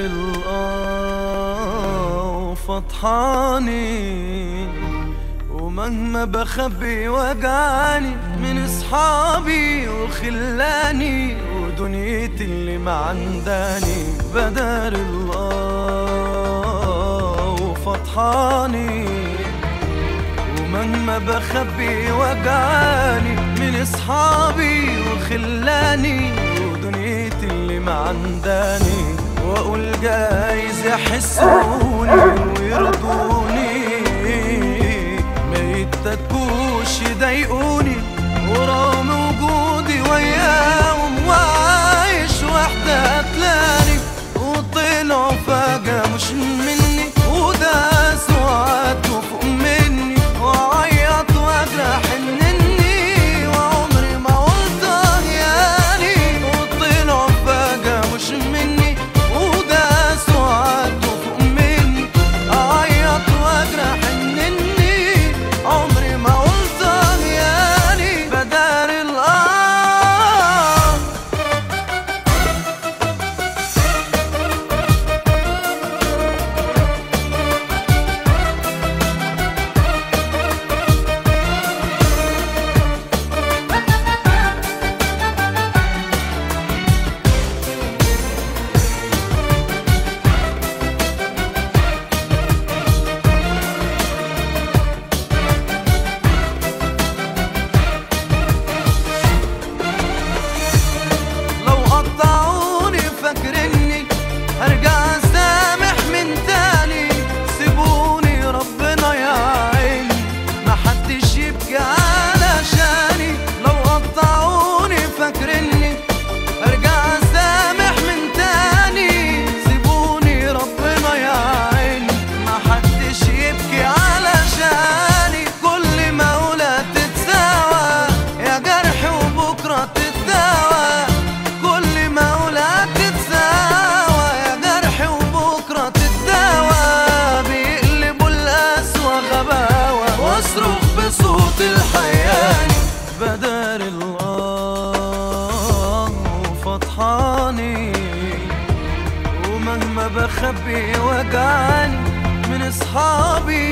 الآه فطحاني ومهما بخبي وجعني من اصحابي وخلاني ودنيتي اللي ما عنداني بدار الله وفطحاني ومهما بخبي وجعني من اصحابي وخلاني ودنيتي اللي ما عنداني واقول جايز يحسوني ويرضوني ما يتكوش يضايقوني ورغم وجودي وياهم وعايش وحدة قتلاني وطلعوا فجأة مش مني وداسوا عدوا فوق مني وعيط واجرح انني وعمري ما قلت اهياني وطلعوا فجأة مش مني وداسوا عدوا فوق مني اعيط واجرح انني عمري ما قلت اهياني بدار الارض لو قطعوني فاكرني هرجع اسامح من تاني سيبوني ربنا يعيني محدش يبكي علشاني لو قطعوني فاكرني هرجع اسامح من تاني سيبوني ربنا يعيني محدش يبكي علشاني كل مولى تتساوى يا جرح وبكره تتداوى كل مولى تتساوى يا جرح وبكره تتداوى بيقلبوا القسوة غباوة واصرخ بصوت الحياني بدار الله وفطحاني ومهما بخبي وجعني من اصحابي